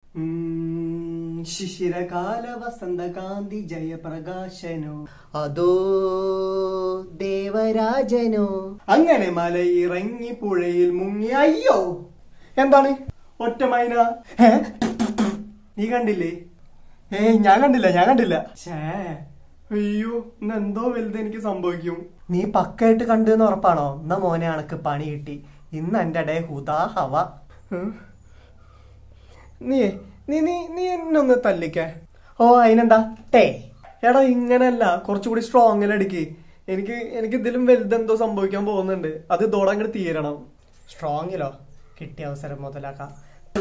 ഉം, ശിശിരകാല വസന്തകാന്തി ജയപ്രകാശനോ അതോ ദേവരാജനോ അങ്ങനെ മലയിറങ്ങി പുഴയിൽ മുങ്ങി അയ്യോ എന്താണ് ഒറ്റ മൈന ഏ? നീ കണ്ടില്ലേ ഏയ് ഞാൻ കണ്ടില്ല ഞാൻ കണ്ടില്ല ഛേ അയ്യോ ഇന്ന് എന്തോ വലുത് എനിക്ക് സംഭവിക്കും നീ പക്കായിട്ട് കണ്ടെന്ന് ഉറപ്പാണോ എന്നാ മോനെ അണക്ക് പണി കിട്ടി ഇന്ന് എന്റെ ഡേ ഹുദാ ഹവ ഉം. നീ നീ നീ നീ എന്നൊന്ന് തല്ലിക്കേ ഓ അതിനെന്താ ടേ എടാ ഇങ്ങനല്ല കുറച്ചുകൂടി സ്ട്രോങ്ങിൽ അടിക്ക് എനിക്ക് എനിക്ക് ഇതിലും വലുതെന്തോ സംഭവിക്കാൻ പോകുന്നുണ്ട് അത് ഇതോടെ അങ്ങോട്ട് തീരണം സ്ട്രോങ്ങിലോ കിട്ടിയ അവസരം മുതലാക്കാം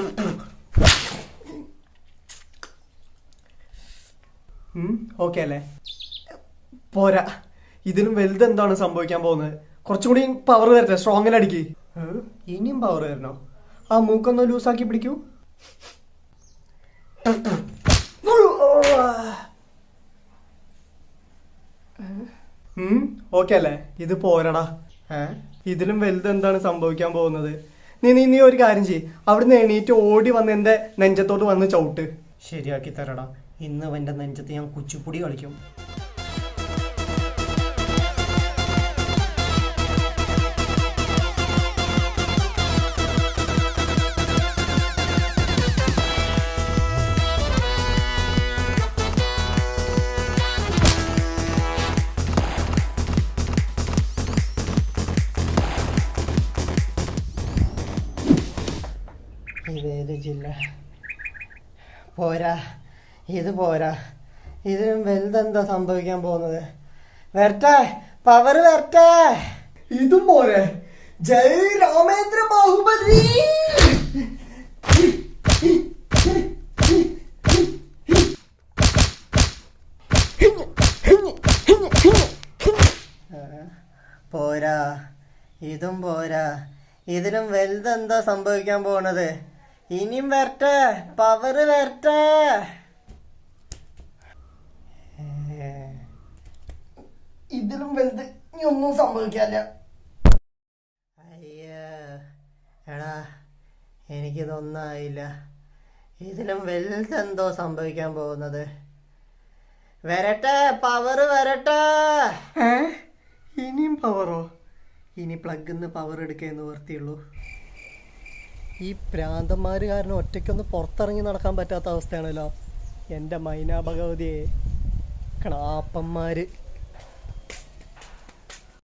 ഓക്കെ അല്ലേ പോരാ ഇതിലും വലുത് എന്താണ് സംഭവിക്കാൻ പോകുന്നത് കുറച്ചുകൂടി പവർ വരട്ടെ സ്ട്രോങ്ങിൽ അടിക്ക് ഉം, ഇനിയും പവർ വരണോ ആ മൂക്കൊന്ന് ലൂസാക്കി പിടിക്കൂ ഓക്കെ അല്ലേ ഇത് പോരടാ ഏ? ഇതിലും വലുത് എന്താണ് സംഭവിക്കാൻ പോകുന്നത് നീ നീ നീ ഒരു കാര്യം ചെയ്യ് അവിടുന്ന് എണീറ്റ് ഓടി വന്ന് എന്റെ നെഞ്ചത്തോട്ട് വന്ന് ചവിട്ട് ശരിയാക്കി തരടാ ഇന്ന് അവന്റെ നെഞ്ചത്ത് ഞാൻ കുച്ചിപ്പുടി കളിക്കും ഇതേത് ജില്ല പോരാ ഇത് പോരാ ഇതിനും വലുതെന്താ സംഭവിക്കാൻ പോകുന്നത് വരട്ടെ പവർ വരട്ടെ ഇതും പോരെ ജയ് രാമേന്ദ്ര ബാഹുബലി ആ, പോരാ ഇതും പോരാ ഇതിലും വലുതെന്താ സംഭവിക്കാൻ പോണത് ഇനിയും വരട്ടെ പവർ വരട്ടെ ഏ, ഇതിലും വലുത് ഇനി ഒന്നും സംഭവിക്കാല്ല അയ്യോ എടാ എനിക്കിതൊന്നും ആയില്ല ഇതിലും വലുതെന്തോ സംഭവിക്കാൻ പോകുന്നത് വരട്ടെ പവർ വരട്ടെ ഏ? ഇനിയും പവറോ ഇനി പ്ലഗിന്ന് പവർ എടുക്കേ നിവർത്തിയുള്ളൂ ഈ പ്രാന്തന്മാര് കാരണം ഒറ്റയ്ക്കൊന്ന് പുറത്തിറങ്ങി നടക്കാൻ പറ്റാത്ത അവസ്ഥയാണല്ലോ എൻ്റെ മൈന ഭഗവതിയെ കണാപ്പന്മാര്